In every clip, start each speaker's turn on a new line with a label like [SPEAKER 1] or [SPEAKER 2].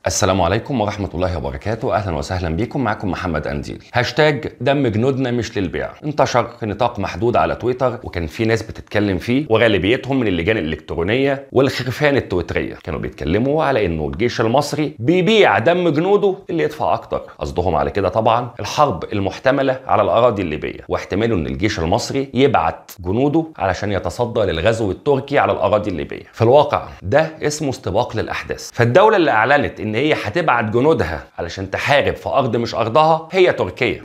[SPEAKER 1] السلام عليكم ورحمة الله وبركاته أهلا وسهلا بكم معكم محمد أنديل هاشتاج دم جنودنا مش للبيع انتشر في نطاق محدود على تويتر وكان في ناس بتتكلم فيه وغالبيتهم من اللجان الإلكترونية والخرفان التويترية كانوا بيتكلموا على إنه الجيش المصري بيبيع دم جنوده اللي يدفع أكتر قصدهم على كده طبعا الحرب المحتملة على الأراضي الليبية واحتمال إن الجيش المصري يبعت جنوده علشان يتصدى للغزو التركي على الأراضي الليبية في الواقع ده اسمه استباق للأحداث فالدولة اللي أعلنت إن هي هتبعت جنودها علشان تحارب في أرض مش أرضها هي تركيا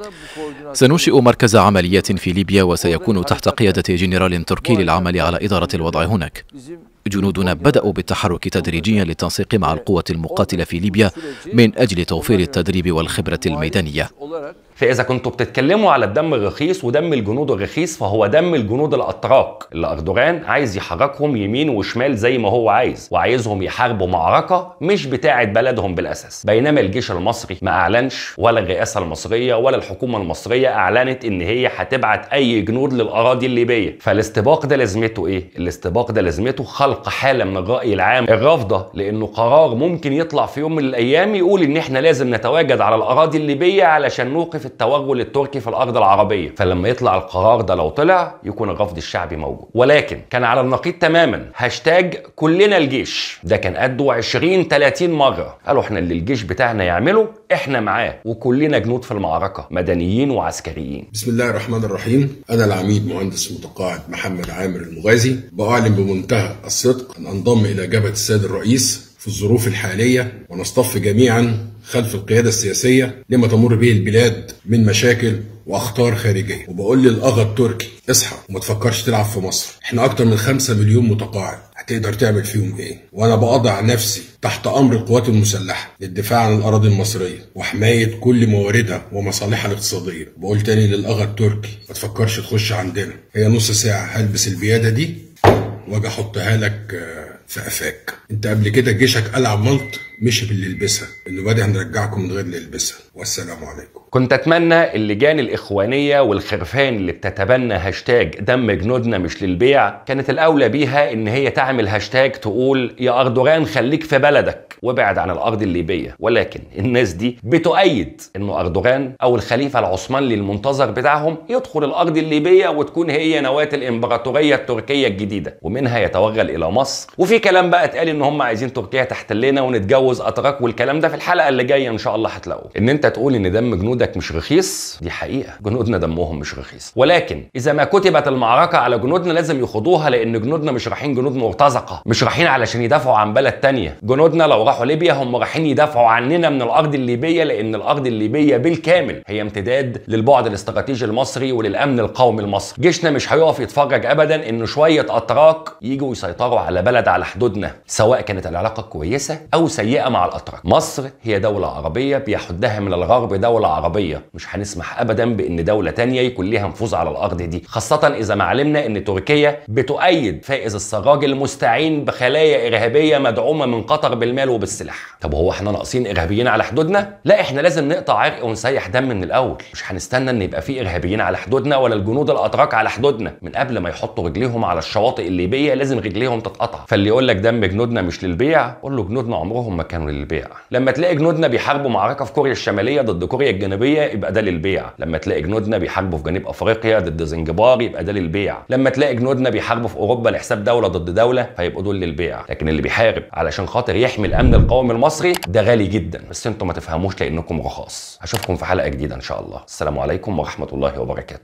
[SPEAKER 2] سننشئ مركز عمليات في ليبيا وسيكون تحت قيادة جنرال تركي للعمل على إدارة الوضع هناك جنودنا بدأوا بالتحرك تدريجيا للتنسيق مع القوة المقاتلة في ليبيا من أجل توفير التدريب والخبرة الميدانية
[SPEAKER 1] فاذا كنتوا بتتكلموا على الدم الرخيص ودم الجنود الرخيص فهو دم الجنود الاتراك اللي اردوغان عايز يحركهم يمين وشمال زي ما هو عايز وعايزهم يحاربوا معركه مش بتاعه بلدهم بالاساس بينما الجيش المصري ما اعلنش ولا الرئاسه المصريه ولا الحكومه المصريه اعلنت ان هي هتبعت اي جنود للاراضي الليبيه فالاستباق ده لازمته ايه الاستباق ده لازمته خلق حاله من الراي العام الرافضه لانه قرار ممكن يطلع في يوم من الايام يقول ان احنا لازم نتواجد على الاراضي الليبيه علشان نوقف التوغل التركي في الارض العربيه فلما يطلع القرار ده لو طلع يكون الرفض الشعبي موجود ولكن كان على النقيض تماما هاشتاج كلنا الجيش ده كان قده 20 30 مره قالوا احنا اللي الجيش بتاعنا يعمله احنا معاه وكلنا جنود في المعركه مدنيين وعسكريين
[SPEAKER 3] بسم الله الرحمن الرحيم أنا العميد مهندس متقاعد محمد عامر المغازي بأعلن بمنتهى الصدق أن أنضم إلى جبهة السيد الرئيس في الظروف الحالية ونصطف جميعا خلف القيادة السياسية لما تمر به البلاد من مشاكل واخطار خارجيه وبقول للاغا التركي اصحى وما تفكرش تلعب في مصر احنا اكتر من خمسة مليون متقاعد هتقدر تعمل فيهم ايه وانا بأضع نفسي تحت امر القوات المسلحه للدفاع عن الاراضي المصريه وحمايه كل مواردها ومصالحها الاقتصاديه بقول تاني للاغا التركي ما تفكرش تخش عندنا هي نص ساعه هلبس البياده دي واجي احطها لك آه، في قفاك انت قبل كده جيشك قلع ملط مش باللي يلبسها انه بدأ هنرجعكم من غير اللي يلبسها والسلام عليكم
[SPEAKER 1] كنت اتمنى اللجان الاخوانيه والخرفان اللي بتتبنى هاشتاج دم جنودنا مش للبيع كانت الاولى بيها ان هي تعمل هاشتاج تقول يا اردوغان خليك في بلدك وابعد عن الارض الليبيه ولكن الناس دي بتؤيد انه اردوغان او الخليفه العثماني المنتظر بتاعهم يدخل الارض الليبيه وتكون هي نواه الامبراطوريه التركيه الجديده ومنها يتوغل الى مصر وفي كلام بقى اتقال ان هم عايزين تركيا تحتلنا ونتجوز اتراك والكلام ده في الحلقه اللي جايه ان شاء الله هتلاقوه ان انت تقول ان دم جنودك مش رخيص دي حقيقه جنودنا دمهم مش رخيص ولكن اذا ما كتبت المعركه على جنودنا لازم يخوضوها لان جنودنا مش رايحين جنود مرتزقه مش رايحين علشان يدافعوا عن بلد تانية جنودنا لو راحوا ليبيا هم رايحين يدافعوا عننا من الارض الليبيه لان الارض الليبيه بالكامل هي امتداد للبعد الاستراتيجي المصري وللامن القومي المصري جيشنا مش هيقف يتفرج ابدا ان شويه اتراك يجوا يسيطروا على بلد على حدودنا سواء كانت العلاقه كويسه او سيئه مع الاتراك مصر هي دوله عربيه بيحدها من الغرب دوله عربيه مش هنسمح ابدا بان دوله تانية يكون ليها نفوذ على الارض دي خاصه اذا ما علمنا ان تركيا بتؤيد فائز السراج المستعين بخلايا ارهابيه مدعومه من قطر بالمال وبالسلاح طب هو احنا ناقصين ارهابيين على حدودنا لا احنا لازم نقطع عرق ونسيح دم من الاول مش هنستنى ان يبقى في ارهابيين على حدودنا ولا الجنود الاتراك على حدودنا من قبل ما يحطوا رجليهم على الشواطئ الليبيه لازم رجليهم تتقطع فاللي يقول لك دم جنودنا مش للبيع قول له جنودنا عمرهم ما كانوا للبيع لما تلاقي جنودنا بيحاربوا معركه في كوريا الشماليه ضد كوريا الجنوبيه يبقى ده للبيع لما تلاقي جنودنا بيحاربوا في جنوب افريقيا ضد زنجبار يبقى ده للبيع لما تلاقي جنودنا بيحاربوا في اوروبا لحساب دوله ضد دوله فيبقوا دول للبيع لكن اللي بيحارب علشان خاطر يحمي الامن القومي المصري ده غالي جدا بس انتوا ما تفهموش لانكم رخاص اشوفكم في حلقه جديده ان شاء الله السلام عليكم ورحمه الله وبركاته